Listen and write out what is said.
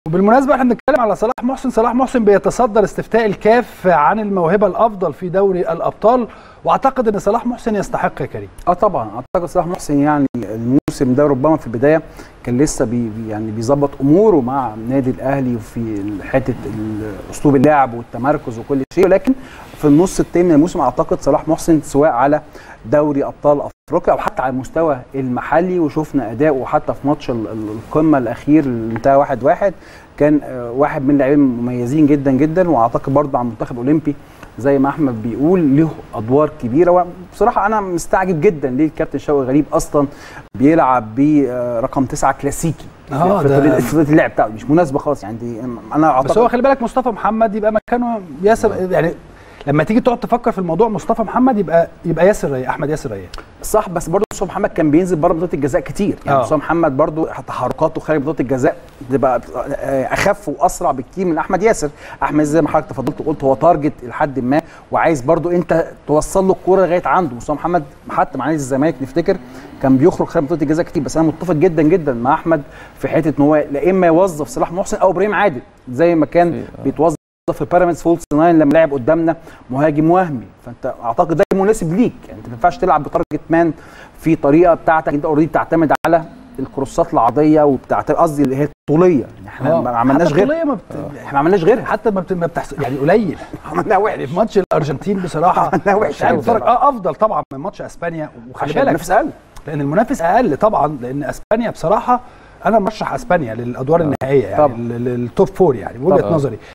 وبالمناسبه احنا بنتكلم على صلاح محسن صلاح محسن بيتصدر استفتاء الكاف عن الموهبه الافضل في دوري الابطال واعتقد ان صلاح محسن يستحق يا كريم اه طبعا اعتقد صلاح محسن يعني الموسم ده ربما في البدايه كان لسه بي بي- يعني بيظبط اموره مع النادي الاهلي وفي حته ال- اسلوب اللعب والتمركز وكل شيء ولكن في النص التاني من الموسم اعتقد صلاح محسن سواء على دوري ابطال افريقيا او حتى على المستوى المحلي وشفنا اداؤه حتى في ماتش ال- ال- القمه الاخير اللي انتهى واحد واحد كان آه، واحد من اللاعبين المميزين جدا جدا واعتقد برضه على المنتخب الاولمبي زي ما احمد بيقول له ادوار كبيره وبصراحه انا مستعجب جدا ليه الكابتن شوقي غريب اصلا بيلعب برقم تسعة كلاسيكي آه، في ده- طريقه في طريقة اللعب بتاعه مش مناسبه خالص يعني دي انا اعتقد بس هو خلي بالك مصطفى محمد يبقى مكانه ياسر يعني لما تيجي تقعد تفكر في الموضوع مصطفى محمد يبقى يبقى ياسر ريان احمد ياسر ريان صح بس برضه مصطفى محمد كان بينزل بره منطقه الجزاء كتير يعني آه. مصطفى محمد برضه تحركاته خارج منطقه الجزاء بتبقى آه، اخف واسرع بكتير من احمد ياسر احمد زي ما حضرتك تفضلت وقلت هو تارجت لحد ما وعايز برضه انت توصل له الكوره لغايه عنده مصطفى محمد حتى مع نادي الزمالك نفتكر كان بيخرج خارج منطقه الجزاء كتير بس انا متفق جدا جدا مع احمد في حته ان هو لا اما يوظف صلاح محسن او ابراهيم عادل زي ما كان بيتوظف في بيراميدز فولس ناين لما لعب قدامنا مهاجم وهمي فانت اعتقد ده مناسب ليك يعني انت ما ينفعش تلعب بتارجت مان في طريقه بتاعتك انت اوريدي بتعتمد على الكروسات العرضيه وبتعتمد قصدي اللي هي الطوليه يعني احنا آه. ما عملناش حتى غير الطولية ما بت... احنا ما عملناش غيرها حتى ما, بت... ما بتحصل يعني قليل عملناها وحش يعني في ماتش الارجنتين بصراحه عملناها وحش مش عارف أوي اتفرج بصراحة. اه افضل طبعا من ماتش اسبانيا وخلي عشان بالك المنافس اقل لان المنافس اقل طبعا لان اسبانيا بصراحه انا مرشح اسبانيا للادوار النهائيه يعني طبعاً. لل- للتوب فور يعني من وجهه طبعاً. نظري